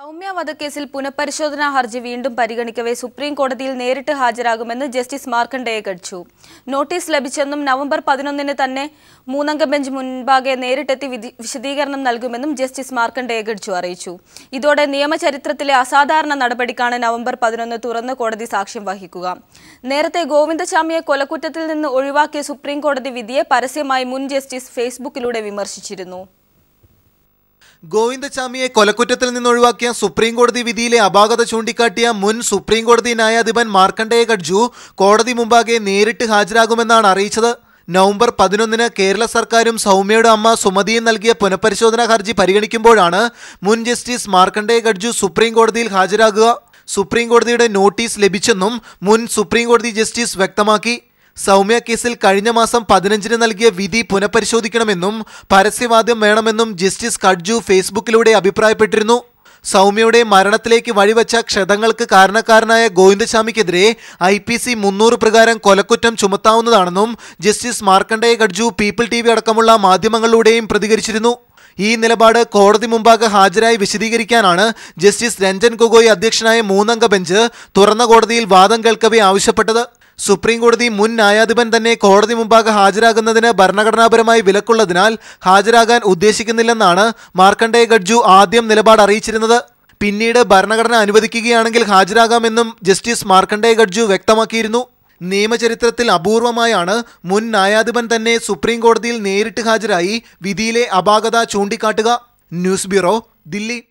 സൗമ്യ വധക്കേസിൽ പുനഃപരിശോധനാ ഹർജി വീണ്ടും പരിഗണിക്കവേ സുപ്രീം കോടതിയിൽ നേരിട്ട് ഹാജരാകുമെന്ന് ജസ്റ്റിസ് മാർക്കണ്ഡേയ ഗഡ്ജു നോട്ടീസ് ലഭിച്ചെന്നും നവംബർ പതിനൊന്നിന് തന്നെ മൂന്നംഗ ബെഞ്ച് മുൻപാകെ നേരിട്ടെത്തി വിധി- വിശദീകരണം നൽകുമെന്നും ജസ്റ്റിസ് മാർക്കണ്ഡേയ ഗഡ്ജു അറിയിച്ചു ഇതോടെ നിയമചരിത്രത്തിലെ അസാധാരണ നടപടിക്കാണ് നവംബർ പതിനൊന്ന് തുറന്ന് കോടതി സാക്ഷ്യം വഹിക്കുക നേരത്തെ ഗോവിന്ദചാമിയെ കൊലക്കുറ്റത്തിൽ നിന്ന് ഒഴിവാക്കിയ സുപ്രീം കോടതി വിധിയെ പരസ്യമായി മുൻ ജസ്റ്റിസ് ഫേസ്ബുക്കിലൂടെ വിമർശിച്ചിരുന്നു ഗോവിന്ദചാമിയെ കൊലക്കുറ്റത്തിൽ നിന്ന് ഒഴിവാക്കിയ സുപ്രീം കോടതി വിധിയിലെ അപാകത ചൂണ്ടിക്കാട്ടിയ മുൻ സുപ്രീം കോടതി ന്യായാധിപൻ മാർക്കണ്ഡേയ ഗഡ്ജു കോടതി മുമ്പാകെ നേരിട്ട് ഹാജരാകുമെന്നാണ് അറിയിച്ചത് നവംബർ പതിനൊന്നിന് കേരള സർക്കാരും സൗമ്യയുടെ അമ്മ സുമതിയും നൽകിയ പുനഃപരിശോധനാ ഹർജി പരിഗണിക്കുമ്പോഴാണ് മുൻ ജസ്റ്റിസ് മാർക്കണ്ഡേയ ഗഡ്ജു സുപ്രീം കോടതിയിൽ ഹാജരാകുക സുപ്രീം കോടതിയുടെ നോട്ടീസ് ലഭിച്ചെന്നും മുൻ സുപ്രീം കോടതി ജസ്റ്റിസ് വ്യക്തമാക്കി സൗമ്യ കേസിൽ കഴിഞ്ഞ മാസം പതിനഞ്ചിന് നൽകിയ വിധി പുനഃപരിശോധിക്കണമെന്നും പരസ്യവാദ്യം വേണമെന്നും ജസ്റ്റിസ് കഡ്ജു ഫേസ്ബുക്കിലൂടെ അഭിപ്രായപ്പെട്ടിരുന്നു സൗമ്യയുടെ മരണത്തിലേക്ക് വഴിവെച്ച ക്ഷതങ്ങൾക്ക് കാരണക്കാരനായ ഗോവിന്ദസ്വാമിക്കെതിരെ ഐ പി സി മുന്നൂറ് പ്രകാരം കൊലക്കുറ്റം ചുമത്താവുന്നതാണെന്നും justice Markandeya Katju people TV വി അടക്കമുള്ള മാധ്യമങ്ങളിലൂടെയും പ്രതികരിച്ചിരുന്നു ഈ നിലപാട് കോടതി മുമ്പാകെ ഹാജരായി വിശദീകരിക്കാനാണ് ജസ്റ്റിസ് രഞ്ജൻ ഗൊഗോയ് അധ്യക്ഷനായ മൂന്നംഗ ബെഞ്ച് തുറന്ന കോടതിയിൽ വാദം കേൾക്കവേ ആവശ്യപ്പെട്ടത് സുപ്രീം കോടതി മുൻ ന്യായാധിപൻ തന്നെ കോടതി മുമ്പാകെ ഹാജരാകുന്നതിന് ഭരണഘടനാപരമായി വിലക്കുള്ളതിനാൽ ഹാജരാകാൻ ഉദ്ദേശിക്കുന്നില്ലെന്നാണ് മാർക്കണ്ഡേയ ഗഡ്ജു ആദ്യം നിലപാട് അറിയിച്ചിരുന്നത് പിന്നീട് ഭരണഘടന അനുവദിക്കുകയാണെങ്കിൽ ഹാജരാകാമെന്നും ജസ്റ്റിസ് മാർക്കണ്ഡേയ ഗഡ്ജു വ്യക്തമാക്കിയിരുന്നു നിയമചരിത്രത്തിൽ അപൂർവമായാണ് മുൻ ന്യായാധിപൻ തന്നെ സുപ്രീം കോടതിയിൽ നേരിട്ട് ഹാജരായി വിധിയിലെ അപാകത ചൂണ്ടിക്കാട്ടുക ന്യൂസ് ബ്യൂറോ ദില്ലി